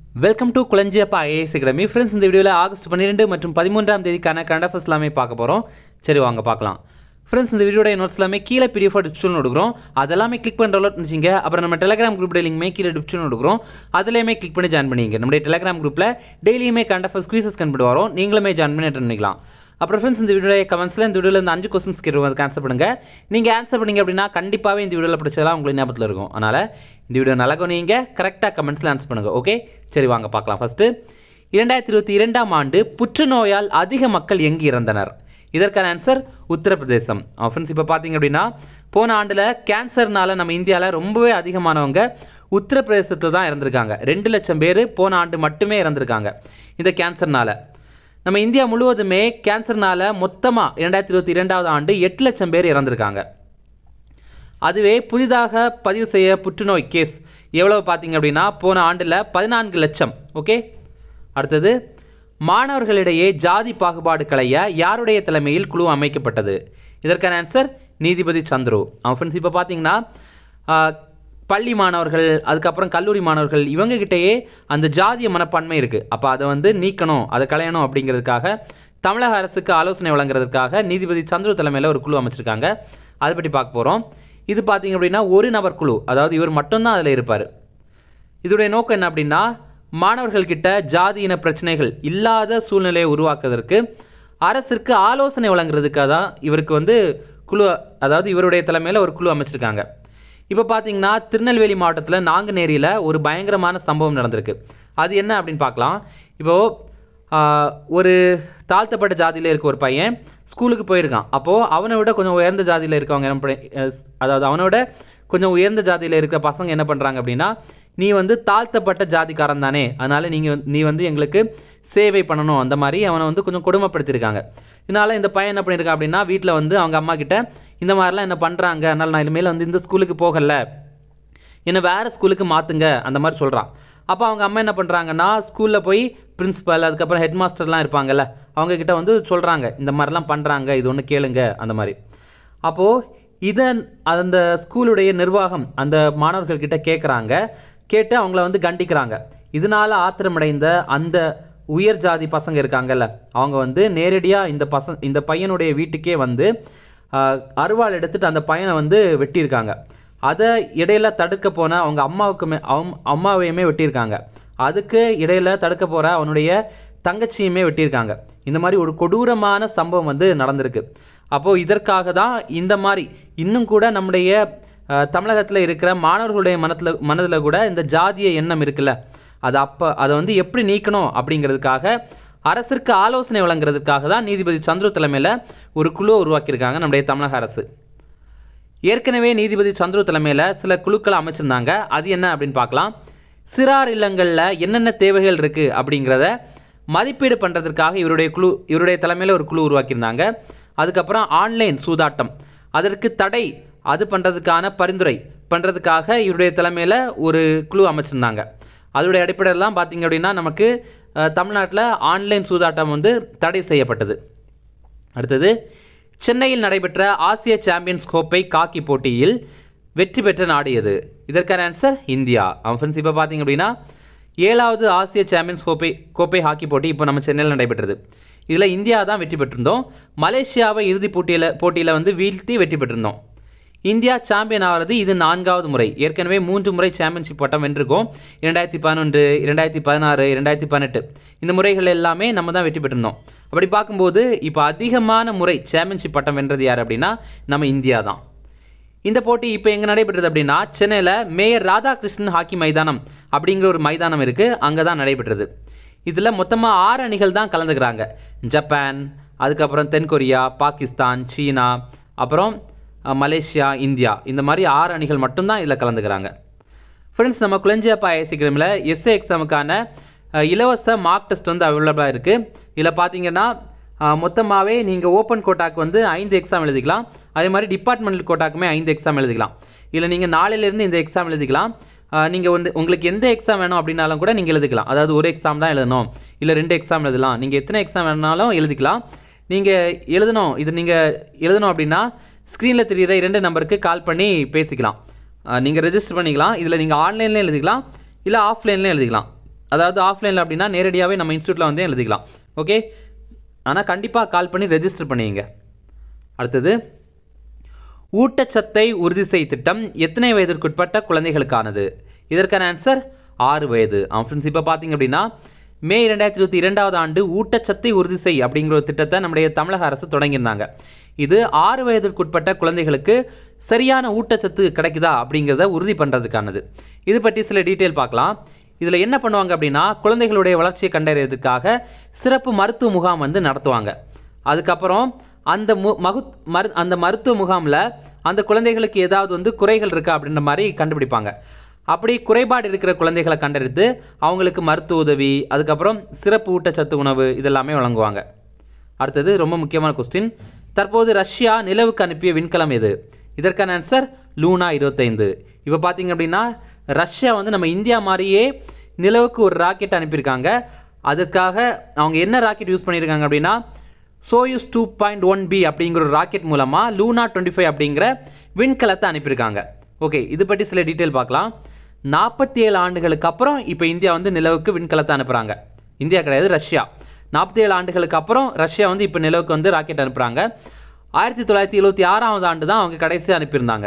welcome to Kulanjiyappa IAS academy friends இந்த வீடியோவில் August பன்னிரெண்டு மற்றும் பதிமூன்றாம் தேதிக்கான கரண்ட் அஃபேர்ஸ் எல்லாமே பார்க்க போகிறோம் சரி வாங்க பார்க்கலாம் ஃப்ரெண்ட்ஸ் இந்த வீடியோட நோட்ஸ் எல்லாமே கீழே பிடிஎஃப் டிஸ்கிரிப்ஷன் கொடுக்குறோம் அதெல்லாமே கிளிக் பண்ண டவுன்லோட் பண்ணிச்சிங்க அப்புறம் நம்ம டெலிகிராம் குரூப் லிங்க்மே கீழே டிஸ்கிரிப்ஷன் கொடுக்குறோம் அதுலேயுமே கிளிக் பண்ணி ஜாயின் பண்ணிங்க நம்முடைய டெலிகிராம் குரூப்பில் டெய்லியுமே கரண்ட் அஃபேர்ஸ் குவீசஸ் கண்டு வரோம் நீங்களுமே ஜாயின் பண்ணி அட்டன் பண்ணிக்கலாம் அப்புறம் ஃப்ரெண்ட்ஸ் இந்த வீடியோ கமெண்ட்ஸில் இந்த வீடியோவில் இந்த அஞ்சு கொஸ்டின்ஸ் கேட்டு அதுக்கு ஆன்சர் பண்ணுங்க நீங்கள் ஆன்சர் பண்ணீங்க அப்படின்னா கண்டிப்பாகவே இந்த வீடியோவில் பிடிச்சதெல்லாம் உங்களுக்கு ஞாபகத்தில் இருக்கும் அதனால் இந்த வீடியோ நல்லா கவனிங்க கரெக்டாக கமெண்ட்ஸில் ஆன்சர் பண்ணுங்கள் ஓகே சரி வாங்க பார்க்கலாம் ஃபஸ்ட்டு இரண்டாயிரத்தி இருபத்தி இரண்டாம் ஆண்டு புற்றுநோயால் அதிக மக்கள் எங்கு இறந்தனர் இதற்கான ஆன்சர் உத்தரப்பிரதேசம் ஃப்ரெண்ட்ஸ் இப்போ பார்த்தீங்க அப்படின்னா போன ஆண்டில் கேன்சர்னால நம்ம இந்தியாவில் ரொம்பவே அதிகமானவங்க உத்தரப்பிரதேசத்தில் தான் இறந்துருக்காங்க ரெண்டு லட்சம் பேர் போன ஆண்டு மட்டுமே இறந்துருக்காங்க இந்த கேன்சர்னால நம்ம இந்தியா முழுவதுமே கேன்சர்னால மொத்தமாக இரண்டாயிரத்தி இருபத்தி இரண்டாவது ஆண்டு எட்டு லட்சம் பேர் இறந்துருக்காங்க அதுவே புதிதாக பதிவு செய்ய புற்றுநோய் கேஸ் எவ்வளவு பார்த்தீங்க அப்படின்னா போன ஆண்டில் பதினான்கு லட்சம் ஓகே அடுத்தது மாணவர்களிடையே ஜாதி பாகுபாடு களைய யாருடைய தலைமையில் குழு அமைக்கப்பட்டது இதற்கான ஆன்சர் நீதிபதி சந்துரு அவன் ஃப்ரெண்ட்ஸ் இப்போ பார்த்தீங்கன்னா ஆஹ், பள்ளி மாணவர்கள் அதுக்கப்புறம் கல்லூரி மாணவர்கள் இவங்ககிட்டயே அந்த ஜாதிய மனப்பான்மை இருக்குது அப்போ அதை வந்து நீக்கணும் அதை களையணும் அப்படிங்கிறதுக்காக தமிழக அரசுக்கு ஆலோசனை வழங்குறதுக்காக நீதிபதி சந்துரு தலைமையில் ஒரு குழு அமைச்சிருக்காங்க அதை பற்றி பார்க்க போகிறோம் இது பார்த்தீங்க அப்படின்னா ஒரு நபர் குழு அதாவது இவர் மட்டும்தான் அதில் இருப்பார் இதோடைய நோக்கம் என்ன அப்படின்னா மாணவர்கள்கிட்ட ஜாதி இன பிரச்சனைகள் இல்லாத சூழ்நிலையை உருவாக்குவதற்கு அரசிற்கு ஆலோசனை வழங்குறதுக்காக தான் இவருக்கு வந்து குழு அதாவது இவருடைய தலைமையில் ஒரு குழு அமைச்சிருக்காங்க இப்போ பார்த்தீங்கன்னா திருநெல்வேலி மாவட்டத்தில் நாங்குநேரியில் ஒரு பயங்கரமான சம்பவம் நடந்திருக்கு அது என்ன அப்படின்னு பார்க்கலாம் இப்போது ஆஹ், ஒரு தாழ்த்தப்பட்ட ஜாதியில் இருக்க ஒரு பையன் ஸ்கூலுக்கு போயிருக்கான் அப்போது அவனை விட கொஞ்சம் உயர்ந்த ஜாதியில் இருக்கவங்க என்ன பண்ணி அஹ், அதாவது அவனோட கொஞ்சம் உயர்ந்த ஜாதியில் இருக்கிற பசங்க என்ன பண்ணுறாங்க அப்படின்னா நீ வந்து தாழ்த்தப்பட்ட ஜாதிக்காரன் தானே அதனால் நீங்கள் நீ வந்து எங்களுக்கு சேவை பண்ணணும் அந்த மாதிரி அவனை வந்து கொஞ்சம் கொடுமைப்படுத்தியிருக்காங்க இதனால் இந்த பையன் என்ன பண்ணியிருக்கான் அப்படின்னா வீட்டில் வந்து அவங்க அம்மா கிட்ட இந்த மாதிரிலாம் என்ன பண்ணுறாங்க அதனால் நான் இனிமேல் வந்து இந்த ஸ்கூலுக்கு போகலை என்னை வேறு ஸ்கூலுக்கு மாற்றுங்க அந்த மாதிரி சொல்கிறான் அப்போ அவங்க அம்மா என்ன பண்ணுறாங்கன்னா ஸ்கூலில் போய் பிரின்ஸிபல் அதுக்கப்புறம் ஹெட் மாஸ்டர்லாம் இருப்பாங்கல்ல அவங்க கிட்ட வந்து சொல்கிறாங்க இந்த மாதிரிலாம் பண்ணுறாங்க இது ஒன்று கேளுங்க அந்த மாதிரி அப்போது இதன் அந்த ஸ்கூலுடைய நிர்வாகம் அந்த மாணவர்கள்கிட்ட கேட்குறாங்க கேட்டு அவங்கள வந்து கண்டிக்கிறாங்க இதனால ஆத்திரமடைந்த அந்த உயர் ஜாதி பசங்க இருக்காங்கல்ல அவங்க வந்து நேரடியாக இந்த பசங்க இந்த பையனுடைய வீட்டுக்கே வந்து ஆஹ், அருவாள் எடுத்துட்டு அந்த பையனை வந்து வெட்டியிருக்காங்க அதை இடையில தடுக்க போன அவங்க அம்மாவுக்குமே அவம் அம்மாவையுமே வெட்டியிருக்காங்க அதுக்கு இடையில தடுக்க போகிற அவனுடைய தங்கச்சியுமே வெட்டியிருக்காங்க இந்த மாதிரி ஒரு கொடூரமான சம்பவம் வந்து நடந்திருக்கு அப்போது இதற்காக தான் இந்த மாதிரி இன்னும் கூட நம்முடைய தமிழகத்தில் இருக்கிற மாணவர்களுடைய மனத்தில் மனதில் கூட இந்த ஜாதிய எண்ணம் இருக்குல்ல அது அப்போ அதை வந்து எப்படி நீக்கணும் அப்படிங்கிறதுக்காக அரசிற்கு ஆலோசனை வழங்குறதுக்காக தான் நீதிபதி சந்துரு தலைமையில் ஒரு குழுவை உருவாக்கியிருக்காங்க நம்முடைய தமிழக அரசு ஏற்கனவே நீதிபதி சந்துரு தலைமையில் சில குழுக்களை அமைச்சிருந்தாங்க அது என்ன அப்படின்னு பார்க்கலாம் சிறார் இல்லங்களில் என்னென்ன தேவைகள் இருக்குது அப்படிங்கிறத மதிப்பீடு பண்ணுறதுக்காக இவருடைய குழு இவருடைய தலைமையில் ஒரு குழு உருவாக்கியிருந்தாங்க அதுக்கப்புறம் ஆன்லைன் சூதாட்டம் அதற்கு தடை அது பண்ணுறதுக்கான பரிந்துரை பண்ணுறதுக்காக இவருடைய தலைமையில் ஒரு குழு அமைச்சிருந்தாங்க அதோடைய அடிப்படையில் தான் பார்த்தீங்க அப்படின்னா நமக்கு தமிழ்நாட்டில் ஆன்லைன் சூதாட்டம் வந்து தடை செய்யப்பட்டது அடுத்தது சென்னையில் நடைபெற்ற ஆசிய சாம்பியன்ஸ் கோப்பை காக்கி போட்டியில் வெற்றி பெற்ற நாடு எது இதற்கான ஆன்சர் இந்தியா ஃப்ரெண்ட்ஸ் இப்போ பார்த்தீங்க அப்படின்னா ஏழாவது ஆசிய சாம்பியன்ஸ் கோப்பை கோப்பை ஹாக்கி போட்டி இப்போ நம்ம சென்னையில் நடைபெற்றது இதில் இந்தியா தான் வெற்றி பெற்றிருந்தோம் மலேசியாவை இறுதிப் போட்டியில் போட்டியில் வந்து வீழ்த்தி வெற்றி பெற்றிருந்தோம் இந்தியா சாம்பியன் ஆகிறது இது நான்காவது முறை ஏற்கனவே மூன்று முறை சாம்பியன்ஷிப் பட்டம் வென்றிருக்கோம் இரண்டாயிரத்தி பதினொன்று இரண்டாயிரத்தி பதினாறு இரண்டாயிரத்தி பதினெட்டு இந்த முறைகள் எல்லாமே நம்ம தான் வெற்றி பெற்றிருந்தோம் அப்படி பார்க்கும்போது இப்போ அதிகமான முறை சாம்பியன்ஷிப் பட்டம் வென்றது யார் அப்படின்னா நம்ம இந்தியா தான் இந்த போட்டி இப்போ எங்கே நடைபெற்றது அப்படின்னா சென்னையில் மேயர் ராதாகிருஷ்ணன் ஹாக்கி மைதானம் அப்படிங்கிற ஒரு மைதானம் இருக்குது அங்கே தான் நடைபெற்றது இதில் மொத்தமாக ஆறு அணிகள் தான் கலந்துக்கிறாங்க ஜப்பான் அதுக்கப்புறம் தென்கொரியா பாகிஸ்தான் சீனா அப்புறம் அஹ், மலேசியா இந்தியா இந்த மாதிரி ஆறு அணிகள் மட்டும்தான் இதில் கலந்துக்கிறாங்க ஃப்ரெண்ட்ஸ் நம்ம குளஞ்சியப்பா ஐசிகிரமில் எஸ்ஏ எக்ஸாமுக்கான அஹ், இலவச மார்க் டெஸ்ட் வந்து அவைலபிளாக இருக்குது இதில் பார்த்தீங்கன்னா மொத்தமாகவே நீங்கள் ஓப்பன் கோட்டாக்கு வந்து ஐந்து எக்ஸாம் எழுதிக்கலாம் அதே மாதிரி டிபார்ட்மெண்டல் கோட்டாக்குமே ஐந்து எக்ஸாம் எழுதிக்கலாம் இதில் நீங்கள் நாளையிலேருந்து இந்த எக்ஸாம் எழுதிக்கலாம் நீங்கள் வந்து உங்களுக்கு எந்த எக்ஸாம் வேணும் அப்படின்னாலும் கூட நீங்கள் எழுதிக்கலாம் அதாவது ஒரு எக்ஸாம் தான் எழுதணும் இல்லை ரெண்டு எக்ஸாம் எழுதலாம் நீங்கள் எத்தனை எக்ஸாம் வேணாலும் எழுதிக்கலாம் நீங்கள் எழுதணும் இது நீங்கள் எழுதணும் அப்படின்னா ஸ்க்ரீனில் தெரிகிற இரண்டு நம்பருக்கு கால் பண்ணி பேசிக்கலாம் நீங்கள் ரெஜிஸ்டர் பண்ணிக்கலாம் இதில் நீங்கள் ஆன்லைன்லேயும் எழுதிக்கலாம் இல்லை ஆஃப்லைன்லேயும் எழுதிக்கலாம் அதாவது ஆஃப்லைனில் அப்படின்னா நேரடியாகவே நம்ம இன்ஸ்டியூட்டில் வந்து எழுதிக்கலாம் ஓகே ஆனால் கண்டிப்பாக கால் பண்ணி ரெஜிஸ்டர் பண்ணிங்க அடுத்தது ஊட்டச்சத்தை உறுதி செய் திட்டம் எத்தனை வயதிற்குட்பட்ட குழந்தைகளுக்கானது இதற்கான ஆன்சர் ஆறு வயது ஃப்ரெண்ட்ஸ் இப்போ பார்த்தீங்க அப்படின்னா மே இரண்டாயிரத்தி இருபத்தி இரண்டாவது ஆண்டு ஊட்டச்சத்தை உறுதி செய் அப்படிங்கிற ஒரு திட்டத்தை நம்முடைய தமிழக அரசு தொடங்கியிருந்தாங்க இது ஆறு வயதிற்குட்பட்ட குழந்தைகளுக்கு சரியான ஊட்டச்சத்து கிடைக்குதா அப்படிங்கிறத உறுதி பண்ணுறதுக்கானது இது பற்றி சில டீட்டெயில் பார்க்கலாம் இதில் என்ன பண்ணுவாங்க அப்படின்னா குழந்தைகளுடைய வளர்ச்சியை கண்டறியறதுக்காக சிறப்பு மருத்துவ முகாம் வந்து நடத்துவாங்க அதுக்கப்புறம் அந்த மு மகு மரு அந்த மருத்துவ முகாமில் அந்த குழந்தைகளுக்கு ஏதாவது வந்து குறைகள் இருக்கா அப்படின்ற மாதிரி கண்டுபிடிப்பாங்க அப்படி குறைபாடு இருக்கிற குழந்தைகளை கண்டறிந்து அவங்களுக்கு மருத்துவ உதவி அதுக்கப்புறம் சிறப்பு ஊட்டச்சத்து உணவு இதெல்லாமே வழங்குவாங்க அடுத்தது ரொம்ப முக்கியமான கொஸ்டின் தற்போது ரஷ்யா நிலவுக்கு அனுப்பிய விண்கலம் எது இதற்கான ஆன்சர் லூனா இருபத்தைந்து இப்போ பார்த்தீங்க அப்படின்னா ரஷ்யா வந்து நம்ம இந்தியா மாதிரியே நிலவுக்கு ஒரு ராக்கெட் அனுப்பியிருக்காங்க அதுக்காக அவங்க என்ன ராக்கெட் யூஸ் பண்ணியிருக்காங்க அப்படின்னா Soyuz two point one B அப்படிங்கிற ஒரு ராக்கெட் மூலமாக லூனா டுவெண்ட்டி ஃபைவ் அப்படிங்கிற விண்கலத்தை அனுப்பியிருக்காங்க ஓகே இது பற்றி சில டீட்டெயில் பார்க்கலாம் நாற்பத்தி ஏழு ஆண்டுகளுக்கு அப்புறம் இப்போ இந்தியா வந்து நிலவுக்கு விண்கலத்தை அனுப்புகிறாங்க இந்தியா கிடையாது ரஷ்யா நாற்பத்தி ஏழு ஆண்டுகளுக்கு அப்புறம் ரஷ்யா வந்து இப்போ நிலவுக்கு வந்து ராக்கெட் அனுப்புகிறாங்க ஆயிரத்தி தொள்ளாயிரத்தி எழுபத்தி ஆறாவது ஆண்டு தான் அவங்க கடைசியாக அனுப்பியிருந்தாங்க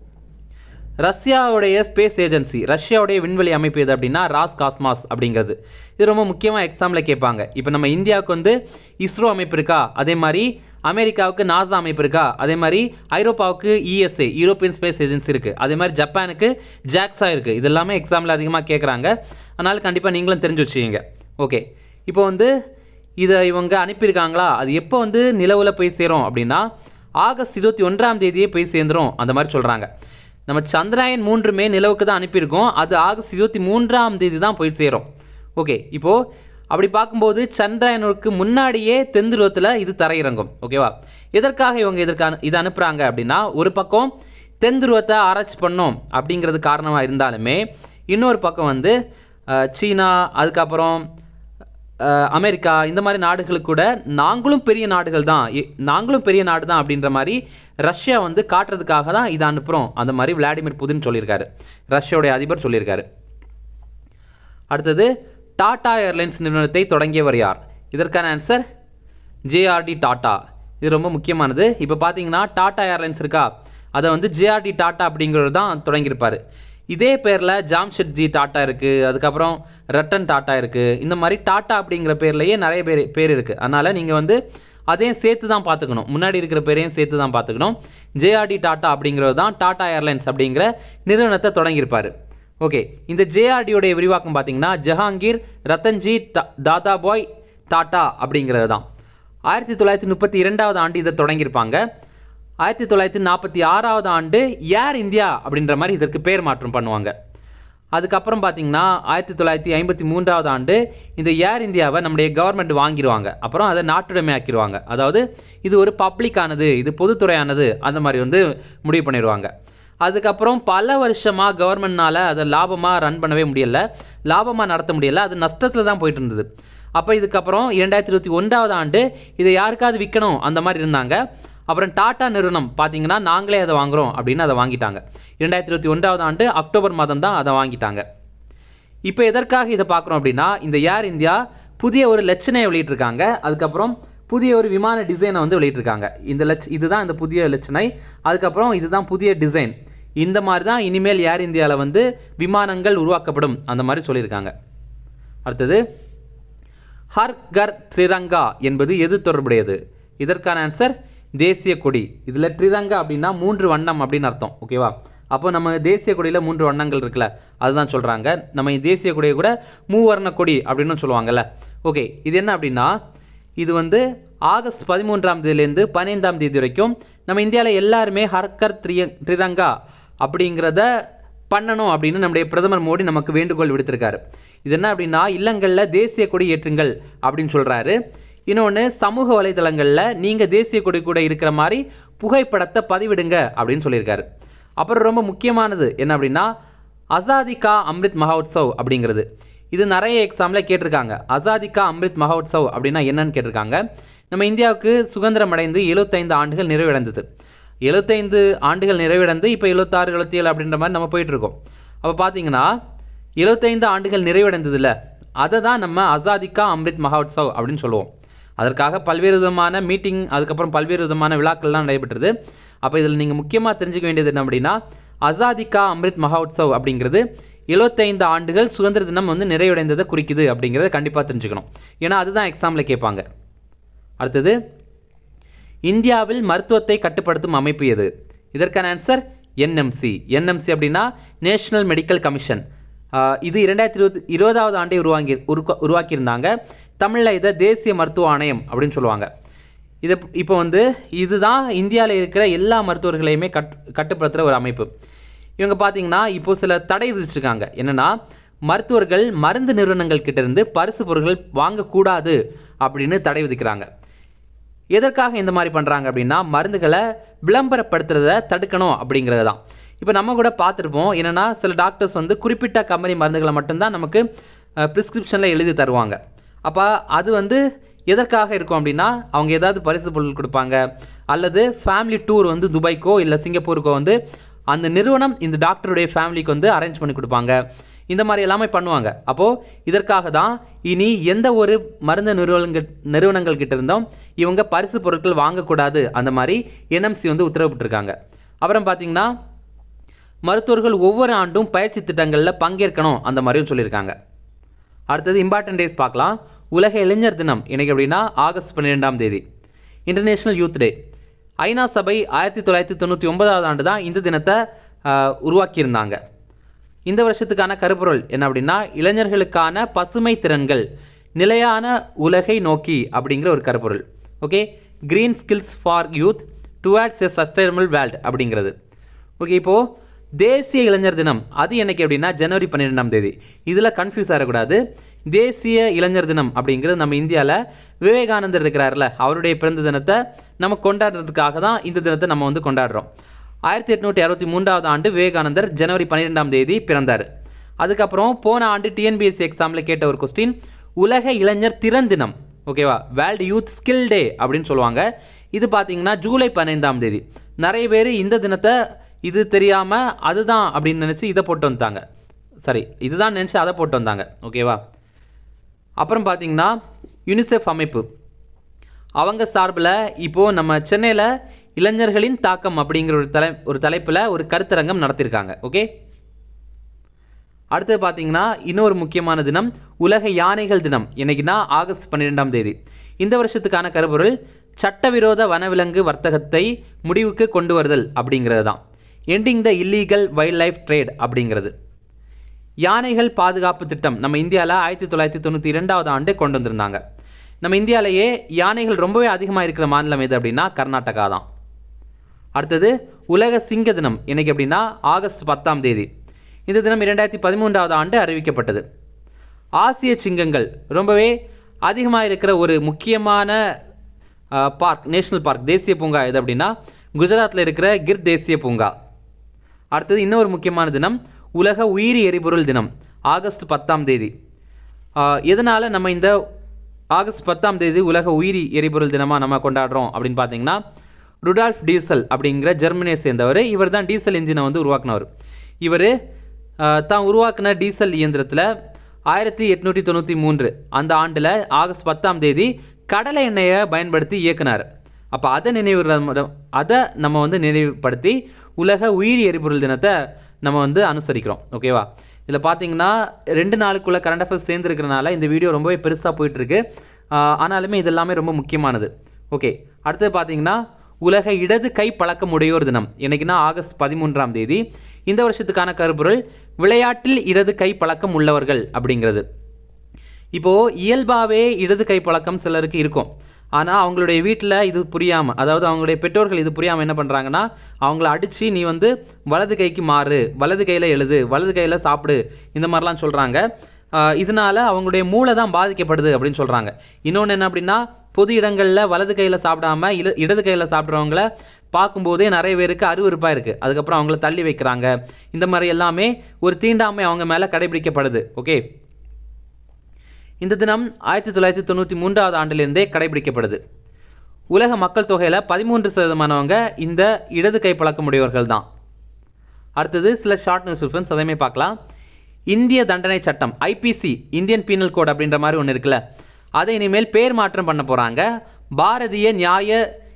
ரஷ்யாவுடைய ஸ்பேஸ் ஏஜென்சி ரஷ்யாவுடைய விண்வெளி அமைப்பு எது அப்படின்னா ராஸ் காஸ்மாஸ் அப்படிங்கிறது இது ரொம்ப முக்கியமாக எக்ஸாமில் கேட்பாங்க இப்போ நம்ம இந்தியாவுக்கு வந்து இஸ்ரோ அமைப்பு இருக்கா அதே மாதிரி அமெரிக்காவுக்கு நாசா அமைப்பு இருக்கா அதே மாதிரி ஐரோப்பாவுக்கு இஎஸ்ஏ யூரோப்பியன் ஸ்பேஸ் ஏஜென்சி இருக்குது அதே மாதிரி ஜப்பானுக்கு ஜாக்ஸா இருக்குது இது எல்லாமே எக்ஸாமில் அதிகமாக கேட்குறாங்க அதனால் கண்டிப்பாக நீங்களும் தெரிஞ்சு வச்சுக்கீங்க ஓகே இப்போ வந்து இதை இவங்க அனுப்பியிருக்காங்களா அது எப்போ வந்து நிலவில் போய் சேரும் அப்படின்னா ஆகஸ்ட் இருபத்தி ஒன்றாம் தேதியே போய் சேர்ந்துரும் அந்த மாதிரி சொல்கிறாங்க நம்ம சந்திராயன் மூன்றுமே நிலவுக்கு தான் அனுப்பியிருக்கோம் அது ஆகஸ்ட் இருபத்தி மூன்றாம் தேதி தான் போய் சேரும் ஓகே இப்போது அப்படி பார்க்கும்போது சந்திராயனுக்கு முன்னாடியே தென் துருவத்தில் இது தரையிறங்கும் ஓகேவா எதற்காக இவங்க இதற்கான இதை அனுப்புகிறாங்க அப்படின்னா ஒரு பக்கம் தென் துருவத்தை ஆராய்ச்சி பண்ணோம் அப்படிங்கிறது காரணமாக இருந்தாலுமே இன்னொரு பக்கம் வந்து அஹ், சீனா அதுக்கப்புறம் அஹ், அமெரிக்கா இந்த மாதிரி நாடுகளுக்கு கூட நாங்களும் பெரிய நாடுகள் தான் எ- நாங்களும் பெரிய நாடு தான் அப்படின்ற மாதிரி ரஷ்யா வந்து காட்டுறதுக்காக தான் இதை அனுப்புகிறோம் அந்த மாதிரி விளாடிமிர் புதின் சொல்லியிருக்காரு ரஷ்யாவுடைய அதிபர் சொல்லியிருக்காரு அடுத்தது டாடா ஏர்லைன்ஸ் நிறுவனத்தை தொடங்கியவர் யார் இதற்கான ஆன்சர் ஜேஆர்டி டாடா இது ரொம்ப முக்கியமானது இப்போ பார்த்தீங்கன்னா டாடா ஏர்லைன்ஸ் இருக்கா அதை வந்து ஜேஆர்டி டாடா அப்படிங்கிறது தான் தொடங்கியிருப்பார் இதே பேரில் ஜாம்ஷெட்ஜி டாட்டா இருக்குது அதுக்கப்புறம் ரட்டன் டாட்டா இருக்குது இந்த மாதிரி டாட்டா அப்படிங்கிற பேர்லேயே நிறைய பேர் பேர் இருக்குது அதனால் நீங்கள் வந்து அதையும் சேர்த்து தான் பார்த்துக்கணும் முன்னாடி இருக்கிற பேரையும் சேர்த்து தான் பார்த்துக்கணும் ஜேஆர்டி டாட்டா அப்படிங்கிறது தான் டாடா ஏர்லைன்ஸ் அப்படிங்கிற நிறுவனத்தை தொடங்கியிருப்பார் ஓகே இந்த ஜேஆர்டியோடைய விரிவாக்கம் பார்த்தீங்கன்னா ஜஹாங்கீர் ரத்தன்ஜி டா- தாதாபாய் டாட்டா அப்படிங்கிறது தான் ஆயிரத்தி தொள்ளாயிரத்தி முப்பத்தி இரண்டாவது ஆண்டு இதை தொடங்கியிருப்பாங்க ஆயிரத்தி தொள்ளாயிரத்தி நாற்பத்தி ஆறாவது ஆண்டு ஏர் இந்தியா அப்படின்ற மாதிரி இதற்கு பேர் மாற்றம் பண்ணுவாங்க அதுக்கப்புறம் பார்த்தீங்கன்னா ஆயிரத்தி தொள்ளாயிரத்தி ஐம்பத்தி மூன்றாவது ஆண்டு இந்த ஏர் இந்தியாவை நம்முடைய கவர்மெண்ட் வாங்கிடுவாங்க அப்புறம் அதை நாட்டுடைமை ஆக்கிடுவாங்க அதாவது இது ஒரு பப்ளிக்கானது இது பொதுத்துறையானது அந்த மாதிரி வந்து முடிவு பண்ணிடுவாங்க அதுக்கப்புறம் பல வருஷமாக கவர்மெண்ட்னால அதை லாபமாக ரன் பண்ணவே முடியல லாபமாக நடத்த முடியல அது நஷ்டத்தில் தான் போயிட்டு இருந்தது அப்போ இதுக்கப்புறம் இரண்டாயிரத்தி இருபத்தி ஒன்றாவது ஆண்டு இதை யாருக்காவது விற்கணும் அந்த மாதிரி இருந்தாங்க அப்புறம் டாடா நிறுவனம் பார்த்தீங்கன்னா நாங்களே அதை வாங்குறோம் அப்படின்னு அதை வாங்கிட்டாங்க இரண்டாயிரத்தி இருபத்தி ஒன்றாவது ஆண்டு அக்டோபர் மாதம் தான் அதை வாங்கிட்டாங்க இப்போ எதற்காக இதை பார்க்குறோம் அப்படின்னா இந்த ஏர் இந்தியா புதிய ஒரு லட்சணையை வெளியிட்டிருக்காங்க அதுக்கப்புறம் புதிய ஒரு விமான டிசைனை வந்து வெளியிட்டிருக்காங்க இந்த லட்ச இதுதான் இந்த புதிய லட்சணை அதுக்கப்புறம் இதுதான் புதிய டிசைன் இந்த மாதிரி தான் இனிமேல் ஏர் இந்தியாவில் வந்து விமானங்கள் உருவாக்கப்படும் அந்த மாதிரி சொல்லியிருக்காங்க அடுத்தது ஹர் கர் த்ரிரங்கா என்பது எது தொடர்புடையது இதற்கான ஆன்சர் தேசிய கொடி இதில் த்ரிரங்கா அப்படின்னா மூன்று வண்ணம் அப்படின்னு அர்த்தம் ஓகேவா அப்போ நம்ம தேசிய கொடியில் மூன்று வண்ணங்கள் இருக்குல்ல அதுதான் சொல்கிறாங்க நம்ம தேசிய கொடியை கூட மூவர்ண கொடி அப்படின்னு சொல்லுவாங்கல்ல ஓகே இது என்ன அப்படின்னா இது வந்து ஆகஸ்ட் பதிமூன்றாம் தேதியிலேருந்து பதினைந்தாம் தேதி வரைக்கும் நம்ம இந்தியாவில் எல்லாருமே ஹர்கர் த்ரிய த்ரிரங்கா அப்படிங்கிறத பண்ணணும் அப்படின்னு நம்முடைய பிரதமர் மோடி நமக்கு வேண்டுகோள் விடுத்திருக்காரு இது என்ன அப்படின்னா இல்லங்களில் தேசிய கொடி ஏற்றுங்கள் அப்படின்னு சொல்கிறாரு இன்னொன்று சமூக வலைதளங்களில் நீங்கள் தேசிய கொடி கூட இருக்கிற மாதிரி புகைப்படத்தை பதிவிடுங்க அப்படின்னு சொல்லியிருக்காரு அப்புறம் ரொம்ப முக்கியமானது என்ன அப்படின்னா அசாதி கா அம்ரித் மஹோத்சவ் அப்படிங்கிறது இது நிறைய எக்ஸாமில் கேட்டிருக்காங்க அசாதி கா அம்ரித் மஹோத்சவ் அப்படின்னா என்னன்னு கேட்டிருக்காங்க நம்ம இந்தியாவுக்கு சுதந்திரம் அடைந்து 75 ஆண்டுகள் நிறைவடைந்தது 75 ஆண்டுகள் நிறைவடைந்து இப்போ எழுபத்தாறு எழுபத்தி ஏழு அப்படின்ற மாதிரி நம்ம போயிட்டு இருக்கோம் அப்போ பார்த்தீங்கன்னா 75 ஆண்டுகள் நிறைவடைந்ததில்ல அதை தான் நம்ம அசாதிகா அம்ரித் மஹோத்சவ் அப்படின்னு சொல்லுவோம் அதற்காக பல்வேறு விதமான மீட்டிங் அதுக்கப்புறம் பல்வேறு விதமான விழாக்கள்லாம் நடைபெற்றது அப்போ இதில் நீங்கள் முக்கியமாக தெரிஞ்சுக்க வேண்டியது என்ன அப்படின்னா அசாதிகா அம்ரித் மஹோத்சவ் அப்படிங்கிறது 75 ஆண்டுகள் சுதந்திர தினம் வந்து நிறைவடைந்ததை குறிக்குது அப்படிங்கிறத கண்டிப்பாக தெரிஞ்சுக்கணும் ஏன்னா அதுதான் எக்ஸாமில் கேட்பாங்க அடுத்தது இந்தியாவில் மருத்துவத்தை கட்டுப்படுத்தும் அமைப்பு எது இதற்கான ஆன்சர் என்எம்சி என்எம்சி அப்படின்னா நேஷனல் மெடிக்கல் கமிஷன் ஆஹ் இது இரண்டாயிரத்தி இருபது இருபதாவது ஆண்டை உருவாங்கி உருவா- உருவாக்கியிருந்தாங்க தமிழில் இதை தேசிய மருத்துவ ஆணையம் அப்படின்னு சொல்லுவாங்க இது இப்போ வந்து இதுதான் இந்தியாவில் இருக்கிற எல்லா மருத்துவர்களையுமே கட் கட்டுப்படுத்துகிற ஒரு அமைப்பு இவங்க பார்த்தீங்கன்னா இப்போ சில தடை விதிச்சிருக்காங்க என்னன்னா மருத்துவர்கள் மருந்து நிறுவனங்கள் கிட்ட இருந்து பரிசு பொருட்கள் வாங்கக்கூடாது அப்படின்னு தடை விதிக்கிறாங்க எதற்காக இந்த மாதிரி பண்ணுறாங்க அப்படின்னா மருந்துகளை விளம்பரப்படுத்துறத தடுக்கணும் அப்படிங்கிறது தான் இப்போ நம்ம கூட பார்த்துருப்போம் என்னென்னா சில டாக்டர்ஸ் வந்து குறிப்பிட்ட கம்பெனி மருந்துகளை மட்டும்தான் நமக்கு ப்ரிஸ்கிரிப்ஷனில் எழுதி தருவாங்க அப்போ அது வந்து எதற்காக இருக்கும் அப்படின்னா அவங்க ஏதாவது பரிசு பொருள் கொடுப்பாங்க அல்லது ஃபேமிலி டூர் வந்து துபாய்க்கோ இல்லை சிங்கப்பூருக்கோ வந்து அந்த நிறுவனம் இந்த டாக்டருடைய ஃபேமிலிக்கு வந்து அரேஞ்ச் பண்ணி கொடுப்பாங்க இந்த மாதிரி எல்லாமே பண்ணுவாங்க அப்போது இதற்காக தான் இனி எந்த ஒரு மருந்து நிறுவனங்கள் நிறுவனங்கள் கிட்ட இருந்தும் இவங்க பரிசு பொருட்கள் வாங்கக்கூடாது அந்த மாதிரி என்எம்சி வந்து உத்தரவிட்டிருக்காங்க அப்புறம் பார்த்தீங்கன்னா மருத்துவர்கள் ஒவ்வொரு ஆண்டும் பயிற்சி திட்டங்களில் பங்கேற்கணும் அந்த மாதிரியும் சொல்லியிருக்காங்க அடுத்தது இம்பார்ட்டன்ட் டேஸ் பார்க்கலாம் உலக இளைஞர் தினம் இன்னைக்கு அப்படின்னா ஆகஸ்ட் பன்னிரெண்டாம் தேதி இன்டர்நேஷ்னல் யூத் டே ஐநா சபை ஆயிரத்தி தொள்ளாயிரத்தி தொண்ணூற்றி ஒன்பதாவது ஆண்டு தான் இந்த தினத்தை ஆஹ், உருவாக்கியிருந்தாங்க இந்த வருஷத்துக்கான கருப்பொருள் என்ன அப்படின்னா இளைஞர்களுக்கான பசுமை திறன்கள் நிலையான உலகை நோக்கி அப்படிங்கிற ஒரு கருப்பொருள் okay green skills for youth towards a sustainable world அப்படிங்கிறது ஓகே இப்போது தேசிய இளைஞர் தினம் அது என்னைக்கு அப்படின்னா ஜனவரி பன்னிரெண்டாம் தேதி இதில் கன்ஃபியூஸ் ஆகக்கூடாது தேசிய இளைஞர் தினம் அப்படிங்கிறது நம்ம இந்தியாவில் விவேகானந்தர் இருக்கிறார்ல அவருடைய பிறந்த தினத்தை நம்ம கொண்டாடுறதுக்காக தான் இந்த தினத்தை நம்ம வந்து கொண்டாடுறோம் ஆயிரத்தி எட்நூற்றி அறுபத்தி மூன்றாவது ஆண்டு விவேகானந்தர் ஜனவரி பன்னிரெண்டாம் தேதி பிறந்தார் அதுக்கப்புறம் போன ஆண்டு டிஎன்பிஎஸ்சி எக்ஸாமில் கேட்ட ஒரு கொஸ்டின் உலக இளைஞர் திறன் தினம் ஓகேவா வேர்ல்டு யூத் ஸ்கில் டே அப்படின்னு சொல்லுவாங்க இது பார்த்தீங்கன்னா ஜூலை பதினைந்தாம் தேதி நிறைய பேர் இந்த தினத்தை இது தெரியாமல் அதுதான் அப்படின்னு நினச்சி இதை போட்டு வந்தாங்க சரி இதுதான் நினச்சி அதை போட்டு வந்தாங்க ஓகேவா அப்புறம் பார்த்தீங்கன்னா யுனிசெஃப் அமைப்பு அவங்க சார்பில் இப்போது நம்ம சென்னையில் இளைஞர்களின் தாக்கம் அப்படிங்கிற ஒரு தலை ஒரு தலைப்பில் ஒரு கருத்தரங்கம் நடத்தியிருக்காங்க ஓகே அடுத்து பார்த்தீங்கன்னா இன்னொரு முக்கியமான தினம் உலக யானைகள் தினம் என்னைக்குன்னா ஆகஸ்ட் பன்னிரெண்டாம் தேதி இந்த வருஷத்துக்கான கருப்பொருள் சட்டவிரோத வனவிலங்கு வர்த்தகத்தை முடிவுக்கு கொண்டு வருதல் அப்படிங்கிறது தான் ending the illegal wildlife trade அப்படிங்கிறது யானைகள் பாதுகாப்பு திட்டம் நம்ம இந்தியாவில் ஆயிரத்தி தொள்ளாயிரத்தி தொண்ணூற்றி இரண்டாவது ஆண்டு கொண்டு வந்திருந்தாங்க நம்ம இந்தியாவிலேயே யானைகள் ரொம்பவே அதிகமாக இருக்கிற மாநிலம் எது அப்படின்னா கர்நாடகா தான் அடுத்தது உலக சிங்க தினம் என்னைக்கு அப்படின்னா ஆகஸ்ட் பத்தாம் தேதி இந்த தினம் இரண்டாயிரத்தி பதிமூன்றாவது ஆண்டு அறிவிக்கப்பட்டது ஆசிய சிங்கங்கள் ரொம்பவே அதிகமாக இருக்கிற ஒரு முக்கியமான பார்க் நேஷனல் பார்க் தேசிய பூங்கா எது அப்படின்னா குஜராத்தில் இருக்கிற கிர் தேசிய பூங்கா அடுத்தது இன்னொரு முக்கியமான தினம் உலக உயிரி எரிபொருள் தினம் ஆகஸ்ட் பத்தாம் தேதி எதனால் நம்ம இந்த ஆகஸ்ட் பத்தாம் தேதி உலக உயிரி எரிபொருள் தினமாக நம்ம கொண்டாடுறோம் அப்படின்னு பார்த்தீங்கன்னா ருடால்ஃப் டீசல் அப்படிங்கிற ஜெர்மனியை சேர்ந்தவர் இவர் தான் டீசல் இன்ஜினை வந்து உருவாக்குனவர் இவர் தான் உருவாக்கின டீசல் இயந்திரத்தில் ஆயிரத்தி எட்நூற்றி தொண்ணூற்றி மூன்று அந்த ஆண்டில் ஆகஸ்ட் பத்தாம் தேதி கடலை எண்ணெயை பயன்படுத்தி இயக்குனார் அப்போ அதை நினைவு அதை நம்ம வந்து நினைவுபடுத்தி உலக உயிரி எரிபொருள் தினத்தை நம்ம வந்து அனுசரிக்கிறோம் ஓகேவா இதில் பார்த்தீங்கன்னா ரெண்டு நாளுக்குள்ள கரண்ட் அஃபேர்ஸ் சேர்ந்துருக்கிறனால இந்த வீடியோ ரொம்பவே பெருசாக போயிட்டுருக்கு ஆனாலுமே இது எல்லாமே ரொம்ப முக்கியமானது ஓகே அடுத்தது பார்த்தீங்கன்னா உலக இடது கை பழக்கம் உடையோர் தினம் என்னைக்குன்னா ஆகஸ்ட் பதிமூன்றாம் தேதி இந்த வருஷத்துக்கான கருப்பொருள் விளையாட்டில் இடது கை பழக்கம் உள்ளவர்கள் அப்படிங்கிறது இப்போது இயல்பாகவே இடது கை பழக்கம் சிலருக்கு இருக்கும் ஆனால் அவங்களுடைய வீட்டில் இது புரியாமல் அதாவது அவங்களுடைய பெற்றோர்கள் இது புரியாமல் என்ன பண்ணுறாங்கன்னா அவங்கள அடித்து நீ வந்து வலது கைக்கு மாறு வலது கையில் எழுது வலது கையில் சாப்பிடு இந்த மாதிரிலாம் சொல்கிறாங்க இதனால் அவங்களுடைய மூளை தான் பாதிக்கப்படுது அப்படின்னு சொல்கிறாங்க இன்னொன்று என்ன அப்படின்னா பொது இடங்களில் வலது கையில் சாப்பிடாம இட இடது கையில் சாப்பிட்றவங்கள பார்க்கும்போதே நிறைய பேருக்கு அருவருப்பாக இருக்குது அதுக்கப்புறம் அவங்கள தள்ளி வைக்கிறாங்க இந்த மாதிரி எல்லாமே ஒரு தீண்டாமை அவங்க மேலே கடைபிடிக்கப்படுது ஓகே இந்த தினம் ஆயிரத்தி தொள்ளாயிரத்தி தொண்ணூற்றி மூன்றாவது ஆண்டிலிருந்தே கடைபிடிக்கப்படுது உலக மக்கள் தொகையில் பதிமூன்று சதமானவங்க இந்த இடது கை பழக்கமுடையவர்கள் தான் அடுத்தது சில ஷார்ட் நியூஸ் ஃப்ரெண்ட்ஸ் அதையுமே பார்க்கலாம் இந்திய தண்டனை சட்டம் ஐபிசி இந்தியன் பீனல் கோட் அப்படின்ற மாதிரி ஒன்று இருக்குல்ல அதை இனிமேல் பேர் மாற்றம் பண்ண போகிறாங்க பாரதிய நியாய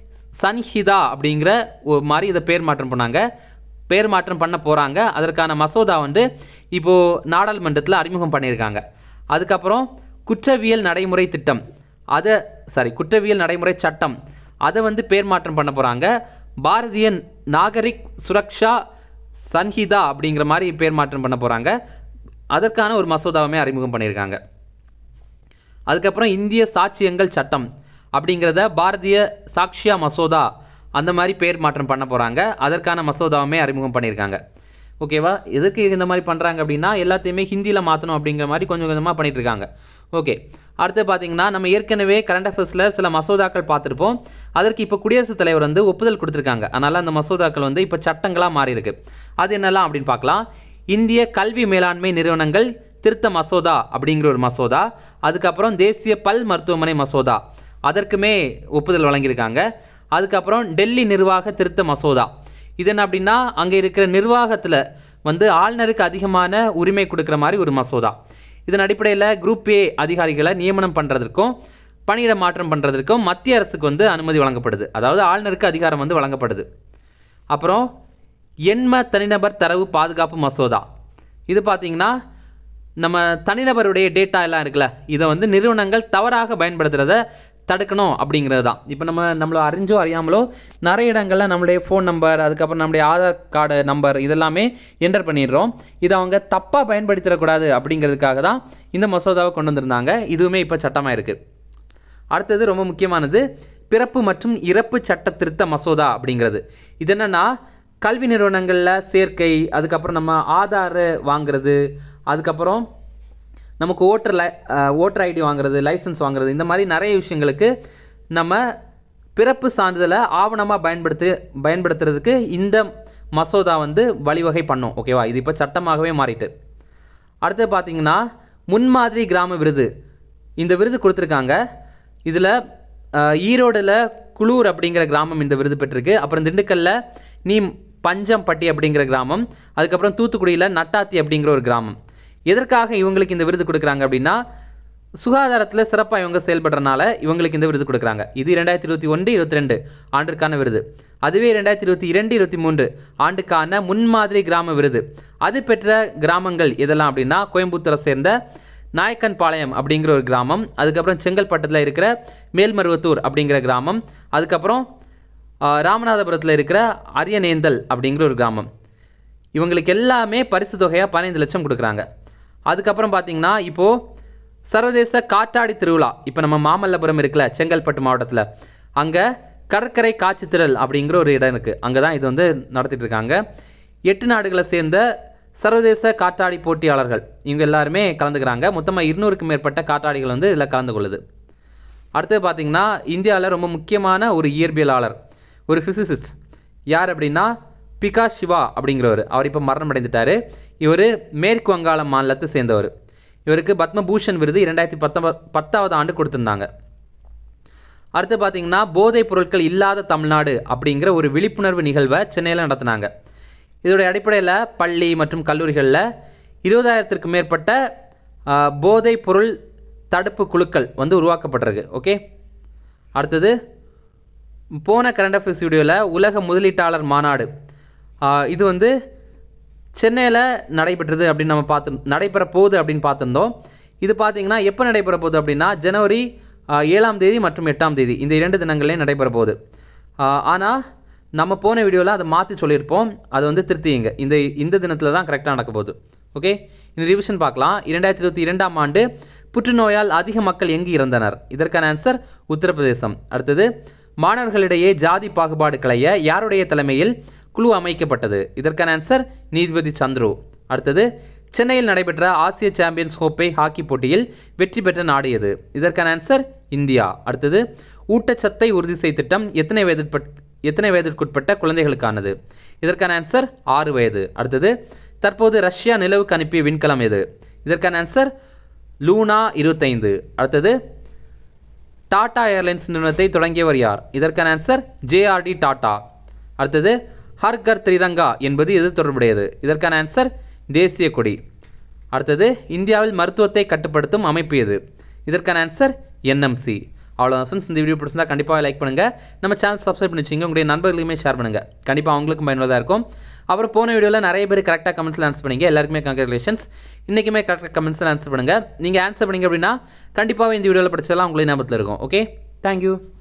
சன்ஹிதா அப்படிங்கிற ஒரு மாதிரி இதை பேர் மாற்றம் பண்ணாங்க பேர் மாற்றம் பண்ண போகிறாங்க அதற்கான மசோதா வந்து இப்போது நாடாளுமன்றத்தில் அறிமுகம் பண்ணியிருக்காங்க அதுக்கப்புறம் குற்றவியல் நடைமுறை திட்டம் அதை சாரி குற்றவியல் நடைமுறை சட்டம் அதை வந்து பேர் மாற்றம் பண்ண போகிறாங்க பாரதிய நாகரிக் சுரக்ஷா சன்ஹிதா அப்படிங்கிற மாதிரி பேர் மாற்றம் பண்ண போகிறாங்க அதற்கான ஒரு மசோதாவுமே அறிமுகம் பண்ணியிருக்காங்க அதுக்கப்புறம் இந்திய சாட்சியங்கள் சட்டம் அப்படிங்கிறத பாரதிய சாக்ஷியா மசோதா அந்த மாதிரி பேர் மாற்றம் பண்ண போகிறாங்க அதற்கான மசோதாவுமே அறிமுகம் பண்ணியிருக்காங்க ஓகேவா எதுக்கு இந்த மாதிரி பண்ணுறாங்க அப்படின்னா எல்லாத்தையுமே ஹிந்தியில் மாற்றணும் அப்படிங்கிற மாதிரி கொஞ்சம் கொஞ்சமாக பண்ணிட்டு இருக்காங்க ஓகே அடுத்து பார்த்தீங்கன்னா நம்ம ஏற்கனவே கரண்ட் அஃபேர்ஸில் சில மசோதாக்கள் பார்த்துருப்போம் அதற்கு இப்போ குடியரசுத் தலைவர் வந்து ஒப்புதல் கொடுத்துருக்காங்க அதனால் அந்த மசோதாக்கள் வந்து இப்போ சட்டங்களாக மாறி இருக்கு அது என்னெல்லாம் அப்படின்னு பார்க்கலாம் இந்திய கல்வி மேலாண்மை நிறுவனங்கள் திருத்த மசோதா அப்படிங்கிற ஒரு மசோதா அதுக்கப்புறம் தேசிய பல் மருத்துவமனை மசோதா அதற்குமே ஒப்புதல் வழங்கியிருக்காங்க அதுக்கப்புறம் டெல்லி நிர்வாக திருத்த மசோதா இது என்ன அப்படின்னா அங்கே இருக்கிற நிர்வாகத்தில் வந்து ஆளுநருக்கு அதிகமான உரிமை கொடுக்குற மாதிரி ஒரு மசோதா இதன் அடிப்படையில் குரூப் ஏ அதிகாரிகளை நியமனம் பண்ணுறதற்கும் பணியிட மாற்றம் பண்ணுறதற்கும் மத்திய அரசுக்கு வந்து அனுமதி வழங்கப்படுது அதாவது ஆளுநருக்கு அதிகாரம் வந்து வழங்கப்படுது அப்புறம் எண்ம தனிநபர் தரவு பாதுகாப்பு மசோதா இது பார்த்தீங்கன்னா நம்ம தனிநபருடைய டேட்டா எல்லாம் இருக்குல்ல இதை வந்து நிறுவனங்கள் தவறாக பயன்படுத்துறத தடுக்கணும் அப்படிங்கிறது தான் இப்போ நம்ம நம்மள அறிஞ்சோ அறியாமலோ நிறைய இடங்களில் நம்மளுடைய ஃபோன் நம்பர் அதுக்கப்புறம் நம்முடைய ஆதார் கார்டு நம்பர் இதெல்லாமே என்டர் பண்ணிடுறோம் இதை அவங்க தப்பாக பயன்படுத்திடக்கூடாது அப்படிங்கிறதுக்காக தான் இந்த மசோதாவை கொண்டு வந்திருந்தாங்க இதுவுமே இப்போ சட்டமாக இருக்குது அடுத்தது ரொம்ப முக்கியமானது பிறப்பு மற்றும் இறப்பு சட்ட திருத்த மசோதா அப்படிங்கிறது இது என்னன்னா கல்வி நிறுவனங்களில் சேர்க்கை அதுக்கப்புறம் நம்ம ஆதார் வாங்குறது அதுக்கப்புறம் நமக்கு ஓட்டர் லை ஓட்டர் ஐடி வாங்குறது லைசன்ஸ் வாங்குறது இந்த மாதிரி நிறைய விஷயங்களுக்கு நம்ம பிறப்பு சான்றிதழை ஆவணமாக பயன்படுத்து பயன்படுத்துறதுக்கு இந்த மசோதா வந்து வழிவகை பண்ணும் ஓகேவா இது இப்போ சட்டமாகவே மாறிட்டு அடுத்து பார்த்தீங்கன்னா முன்மாதிரி கிராம விருது இந்த விருது கொடுத்துருக்காங்க இதில் ஈரோடில் குளூர் அப்படிங்கிற கிராமம் இந்த விருது பெற்றிருக்கு அப்புறம் திண்டுக்கல்ல நீ பஞ்சம்பட்டி அப்படிங்கிற கிராமம் அதுக்கப்புறம் தூத்துக்குடியில் நட்டாத்தி அப்படிங்கிற ஒரு கிராமம் எதற்காக இவங்களுக்கு இந்த விருது கொடுக்குறாங்க அப்படின்னா சுகாதாரத்தில் சிறப்பாக இவங்க செயல்படுறனால இவங்களுக்கு இந்த விருது கொடுக்குறாங்க இது ரெண்டாயிரத்தி இருபத்தி ஒன்று இருபத்தி ரெண்டு ஆண்டிற்கான விருது அதுவே ரெண்டாயிரத்தி இருபத்தி இரண்டு இருபத்தி மூன்று ஆண்டுக்கான முன்மாதிரி கிராம விருது அது பெற்ற கிராமங்கள் எதெல்லாம் அப்படின்னா கோயம்புத்தூரை சேர்ந்த நாயக்கன் பாளையம் அப்படிங்கிற ஒரு கிராமம் அதுக்கப்புறம் செங்கல்பட்டத்தில் இருக்கிற மேல்மருவத்தூர் அப்படிங்கிற கிராமம் அதுக்கப்புறம் ஆஹ், ராமநாதபுரத்தில் இருக்கிற அரியநேந்தல் அப்படிங்கிற ஒரு கிராமம் இவங்களுக்கு எல்லாமே பரிசு தொகையாக பதினைந்து லட்சம் கொடுக்குறாங்க அதுக்கப்புறம் பார்த்தீங்கன்னா இப்போது சர்வதேச காற்றாடி திருவிழா இப்போ நம்ம மாமல்லபுரம் இருக்குல்ல செங்கல்பட்டு மாவட்டத்தில் அங்கே கடற்கரை காட்சித்திரல் அப்படிங்கிற ஒரு இடம் இருக்குது அங்கே தான் இது வந்து நடத்திட்டு இருக்காங்க எட்டு நாடுகளை சேர்ந்த சர்வதேச காற்றாடி போட்டியாளர்கள் இவங்க எல்லாருமே கலந்துக்கிறாங்க மொத்தமாக இருநூறுக்கும் மேற்பட்ட காற்றாடிகள் வந்து இதில் கலந்து கொள்ளுது அடுத்தது பார்த்தீங்கன்னா இந்தியாவில் ரொம்ப முக்கியமான ஒரு இயற்பியலாளர் ஒரு ஃபிசிசிஸ்ட் யார் அப்படின்னா பிகா சிவா அப்படிங்கிறவர் அவர் இப்போ மரணம் அடைந்துட்டார் இவர் மேற்கு வங்காள மாநிலத்தை சேர்ந்தவர் இவருக்கு பத்மபூஷன் விருது இரண்டாயிரத்தி பத்தொன்பது பத்தாவது ஆண்டு கொடுத்துருந்தாங்க அடுத்து பார்த்தீங்கன்னா போதைப் பொருட்கள் இல்லாத தமிழ்நாடு அப்படிங்கிற ஒரு விழிப்புணர்வு நிகழ்வை சென்னையில் நடத்தினாங்க இதோடைய அடிப்படையில் பள்ளி மற்றும் கல்லூரிகளில் இருபதாயிரத்திற்கும் மேற்பட்ட ஆ, போதைப் பொருள் தடுப்பு குழுக்கள் வந்து உருவாக்கப்பட்டிருக்கு ஓகே அடுத்தது போன கரண்ட் அஃபேர்ஸ் வீடியோவில் உலக முதலீட்டாளர் மாநாடு ஆ, இது வந்து சென்னையில் நடைபெற்றது அப்படின்னு நம்ம பார்த்து நடைபெற போகுது அப்படின்னு பார்த்துருந்தோம் இது பார்த்தீங்கன்னா எப்போ நடைபெற போகுது அப்படின்னா ஜனவரி ஆ, ஏழாம் தேதி மற்றும் எட்டாம் தேதி இந்த இரண்டு தினங்கள்லேயும் நடைபெற போகுது ஆனால் நம்ம போன வீடியோவில் அதை மாற்றி சொல்லியிருப்போம் அதை வந்து திருத்திங்க இந்த இந்த தினத்தில் தான் கரெக்டாக நடக்க போகுது ஓகே இந்த ரிவிஷன் பார்க்கலாம் இரண்டாயிரத்தி இருபத்தி இரண்டாம் ஆண்டு புற்றுநோயால் அதிக மக்கள் எங்கு இறந்தனர் இதற்கான ஆன்சர் உத்தரப்பிரதேசம் அடுத்தது மாணவர்களிடையே ஜாதி பாகுபாடு களைய யாருடைய தலைமையில் குழு அமைக்கப்பட்டது இதற்கான ஆன்சர் நீதிபதி சந்துரு அடுத்தது சென்னையில் நடைபெற்ற ஆசிய சாம்பியன்ஸ் கோப்பை ஹாக்கி போட்டியில் வெற்றி பெற்ற நாடு எது இதற்கான ஆன்சர் இந்தியா அடுத்தது ஊட்டச்சத்தை உறுதி செய் திட்டம் எத்தனை வயதிற்பட் எத்தனை வயதிற்குட்பட்ட குழந்தைகளுக்கானது இதற்கான ஆன்சர் ஆறு வயது அடுத்தது தற்போது ரஷ்யா நிலவுக்கு அனுப்பிய விண்கலம் எது இதற்கான ஆன்சர் லூனா இருபத்தைந்து அடுத்தது டாடா ஏர்லைன்ஸ் நிறுவனத்தை தொடங்கியவர் யார் இதற்கான ஆன்சர் ஜேஆர்டி டாடா அடுத்தது ஹர் கர் திரிரங்கா என்பது எது தொடர்புடையது இதற்கான ஆன்சர் தேசிய கொடி அடுத்தது இந்தியாவில் மருத்துவத்தை கட்டுப்படுத்தும் அமைப்பு எது இதற்கான ஆன்சர் என்எம்சி அவ்வளோதான் ஃப்ரெண்ட்ஸ் இந்த வீடியோ பிடிச்சிருந்தா கண்டிப்பாக லைக் பண்ணுங்கள் நம்ம சேனல் சப்ஸ்கிரைப் பண்ணி வச்சுங்க உங்களுடைய நண்பர்களுமே ஷேர் பண்ணுங்கள் கண்டிப்பாக அவங்களுக்கும் பயனுள்ளதாக இருக்கும் அப்புறம் போன வீடியோவில் நிறைய பேர் கரெக்டாக கமெண்ட்ஸில் ஆன்சர் பண்ணீங்க எல்லாருக்குமே கங்க்ராச்சுலேஷன்ஸ் இன்றைக்குமே கரெக்டாக கமெண்ட்ஸில் ஆன்சர் பண்ணுங்கள் நீங்கள் ஆன்சர் பண்ணீங்க அப்படின்னா கண்டிப்பாக இந்த வீடியோவில் படிச்சதெல்லாம் உங்களே ஞாபகத்தில் இருக்கும் ஓகே தேங்க்யூ